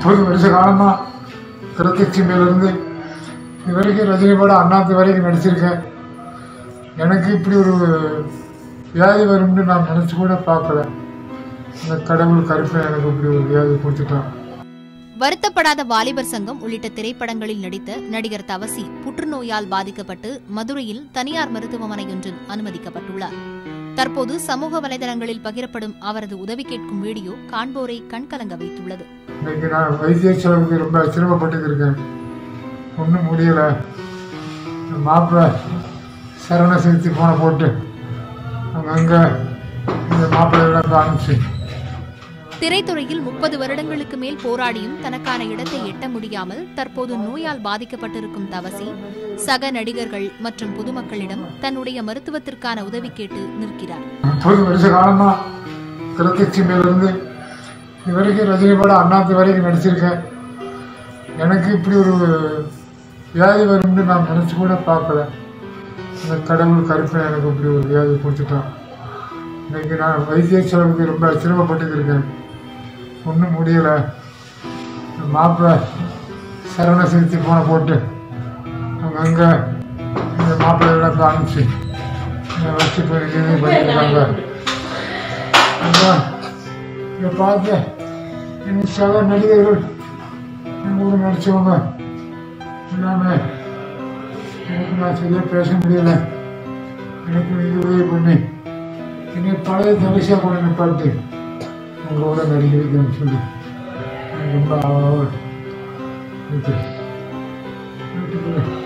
முப்பது வருஷ காலமாக கிருத்திச்சிமையிலிருந்து இது வரைக்கும் ரஜினி படம் அண்ணாத்து வரைக்கும் நடிச்சிருக்கேன் எனக்கு இப்படி ஒரு வியாதி வரும்னு நான் நினச்சி கூட பார்க்கல இந்த கடவுள் கருப்பை எனக்கு இப்படி ஒரு வியாதி கொடுத்துட்டான் வருத்தப்படாத வாலிபர் சங்கம் உள்ளிட்ட திரைப்படங்களில் நடித்த நடிகர் தவசி புற்றுநோயால் பாதிக்கப்பட்டு மதுரையில் தனியார் மருத்துவமனையொன்றில் அனுமதிக்கப்பட்டுள்ளார் தற்போது சமூக வலைதளங்களில் பகிரப்படும் அவரது உதவி கேட்கும் வீடியோ காண்போரை கண்கலங்க வைத்துள்ளது இன்னைக்கு நான் வைத்திய செலவுக்கு ரொம்ப சிரமப்பட்டு இருக்கேன் ஒன்றும் முடியலை மாப்பிள்ளை சரண சிகிச்சை போன போட்டு அங்கங்கே இந்த மாப்பிள்ளையெல்லாம் அனுப்பிச்சு திரைத்துறையில் முப்பது வருடங்களுக்கு மேல் போராடியும் தனக்கான இடத்தை எட்ட முடியாமல் தற்போது நோயால் பாதிக்கப்பட்டிருக்கும் தவசி சக நடிகர்கள் மற்றும் பொதுமக்களிடம் தன்னுடைய மருத்துவத்திற்கான உதவி கேட்டு நிற்கிறார் முப்பது வருஷ காலமாக கிருத்திச்சிமையிலிருந்து இது வரைக்கும் ரஜினி படம் அண்ணாத்து வரைக்கும் நடிச்சிருக்கேன் எனக்கு இப்படி ஒரு வியாதி வரும்னு நான் நினச்சி கூட பார்க்கல இந்த கடவுள் கருப்பை எனக்கு இப்படி ஒரு வியாதி கொடுத்துட்டான் இன்னைக்கு நான் வைத்திய செலவுக்கு ரொம்ப சிரமப்பட்டு இருக்கேன் ஒன்றும் முடியலை மாப்பிள்ளை சரண சிகிச்சை போன போட்டு அங்கங்கே இந்த மாப்பிள்ளையெல்லாம் அனுப்பிச்சு என்னை வச்சு போய் இது பண்ணியிருக்காங்க அதான் இதை பார்த்து என் சக நடிகர்கள் என் கூட நடிச்சவங்க எல்லாமே எனக்கு நான் சரியாக பேச முடியல எனக்கு இது உதவி பண்ணி என்னை பழைய தரிசியாக கூட நிப்பாட்டி உங்களோட நடிக்க வைக்கணும்னு சொல்லி எனக்கு ரொம்ப ஆவலாக இருக்கு வீட்டுக்குள்ள